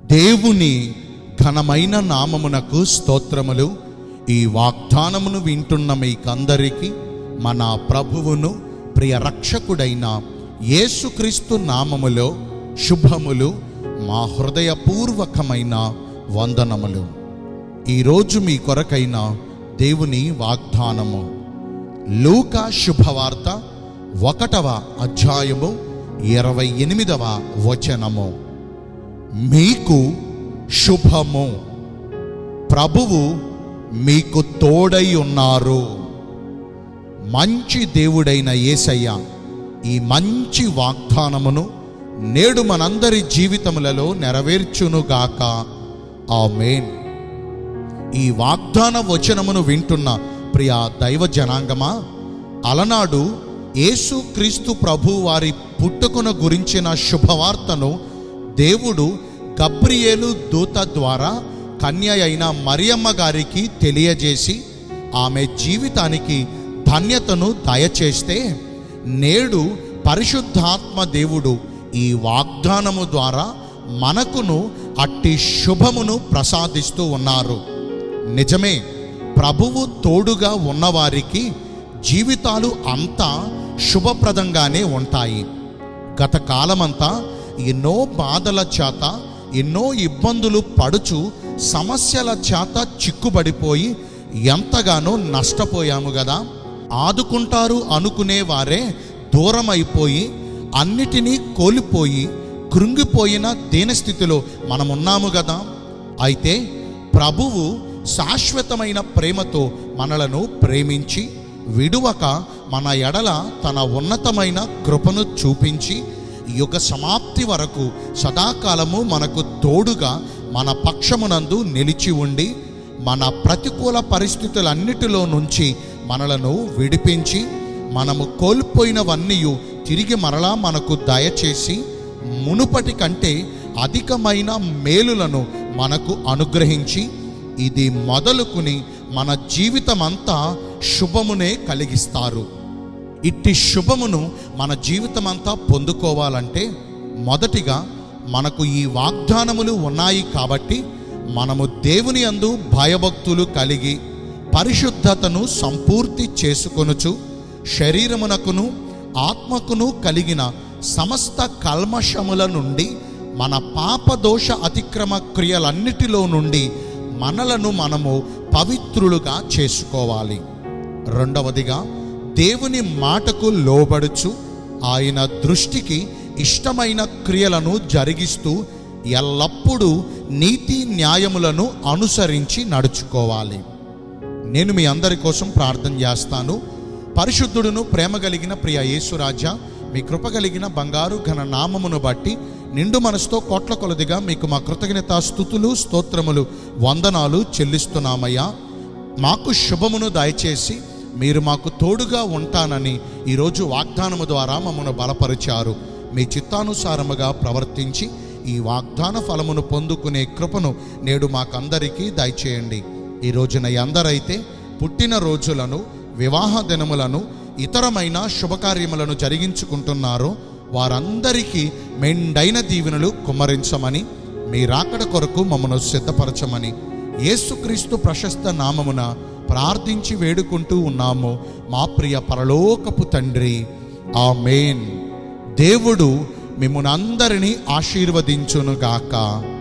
దేవుని ఘనమైన నామమునకు స్తోత్రములు ఈ వాగ్దానమును వింటున్న మీకందరికీ మన ప్రభువును ప్రియ రక్షకుడైన యేసుక్రీస్తు నామములో శుభములు మా హృదయపూర్వకమైన వందనములు ఈరోజు మీ కొరకైన దేవుని వాగ్దానము లూకా శుభవార్త ఒకటవ అధ్యాయము ఇరవై ఎనిమిదవ వచనము మీకు శుభము ప్రభువు మీకు తోడై ఉన్నారు మంచి దేవుడైన యేసయ్య ఈ మంచి వాగ్దానమును నేడు మనందరి జీవితములలో నెరవేర్చునుగాక ఆమేన్ ఈ వాగ్దాన వచనమును వింటున్న ప్రియ దైవ జనాంగమా అలనాడు యేసు క్రీస్తు ప్రభు వారి పుట్టుకను గురించిన శుభవార్తను దేవుడు గబ్రియేలు దూత ద్వారా కన్య అయిన మరియమ్మ గారికి తెలియజేసి ఆమె జీవితానికి ధన్యతను దయచేస్తే నేడు పరిశుద్ధాత్మ దేవుడు ఈ వాగ్దానము ద్వారా మనకును అట్టి శుభమును ప్రసాదిస్తూ ఉన్నారు నిజమే ప్రభువు తోడుగా ఉన్నవారికి జీవితాలు అంతా శుభప్రదంగానే ఉంటాయి గత కాలమంతా ఎన్నో బాధల చేత ఎన్నో ఇబ్బందులు పడుచు సమస్యల చేత చిక్కుబడిపోయి ఎంతగానో నష్టపోయాము కదా ఆదుకుంటారు అనుకునే వారే దూరం అయిపోయి అన్నిటినీ కోల్పోయి కృంగిపోయిన దీనస్థితిలో మనమున్నాము కదా అయితే ప్రభువు శాశ్వతమైన ప్రేమతో మనలను ప్రేమించి విడువక మన ఎడల తన ఉన్నతమైన కృపను చూపించి యుగ సమాప్తి వరకు సదాకాలము మనకు తోడుగా మన పక్షమునందు నిలిచి ఉండి మన ప్రతికూల పరిస్థితులన్నిటిలో నుంచి మనలను విడిపించి మనము కోల్పోయినవన్నీ తిరిగి మరలా మనకు దయచేసి మునుపటి కంటే అధికమైన మేలులను మనకు అనుగ్రహించి ఇది మొదలుకుని మన జీవితమంతా శుభమునే కలిగిస్తారు ఇట్టి శుభమును మన జీవితమంతా పొందుకోవాలంటే మొదటిగా మనకు ఈ వాగ్దానములు ఉన్నాయి కాబట్టి మనము దేవుని అందు భయభక్తులు కలిగి పరిశుద్ధతను సంపూర్తి చేసుకొనుచు శరీరమునకును ఆత్మకును కలిగిన సమస్త కల్మషముల నుండి మన పాపదోష అతిక్రమ క్రియలన్నిటిలో నుండి మనలను మనము పవిత్రులుగా చేసుకోవాలి రెండవదిగా దేవుని మాటకు లోబడుచు ఆయన దృష్టికి ఇష్టమైన క్రియలను జరిగిస్తూ ఎల్లప్పుడూ నీతి న్యాయములను అనుసరించి నడుచుకోవాలి నేను మీ అందరి కోసం ప్రార్థన చేస్తాను పరిశుద్ధుడును ప్రేమ కలిగిన ప్రియ యేసురాజా మీ కృప కలిగిన బంగారు ఘన నామమును బట్టి నిండు మనసుతో కోట్ల కొలదిగా మీకు మా కృతజ్ఞత స్థుతులు స్తోత్రములు వందనాలు చెల్లిస్తున్నామయ్యా మాకు శుభమును దయచేసి మీరు మాకు తోడుగా ఉంటానని ఈరోజు వాగ్దానము ద్వారా మమ్మను బలపరిచారు మీ చిత్తానుసారముగా ప్రవర్తించి ఈ వాగ్దాన ఫలమును పొందుకునే కృపను నేడు మాకందరికీ దయచేయండి ఈ రోజున ఎందరైతే పుట్టిన రోజులను వివాహ దినములను ఇతరమైన శుభకార్యములను జరిగించుకుంటున్నారో వారందరికీ మెండైన దీవెనలు కుమ్మరించమని మీ రాకడ కొరకు మమ్మను సిద్ధపరచమని యేసుక్రీస్తు ప్రశస్త నామమున ప్రార్థించి వేడుకుంటూ ఉన్నాము మా ప్రియ పరలోకపు తండ్రి ఆమేన్ దేవుడు మిమ్మల్ని అందరినీ ఆశీర్వదించునుగాక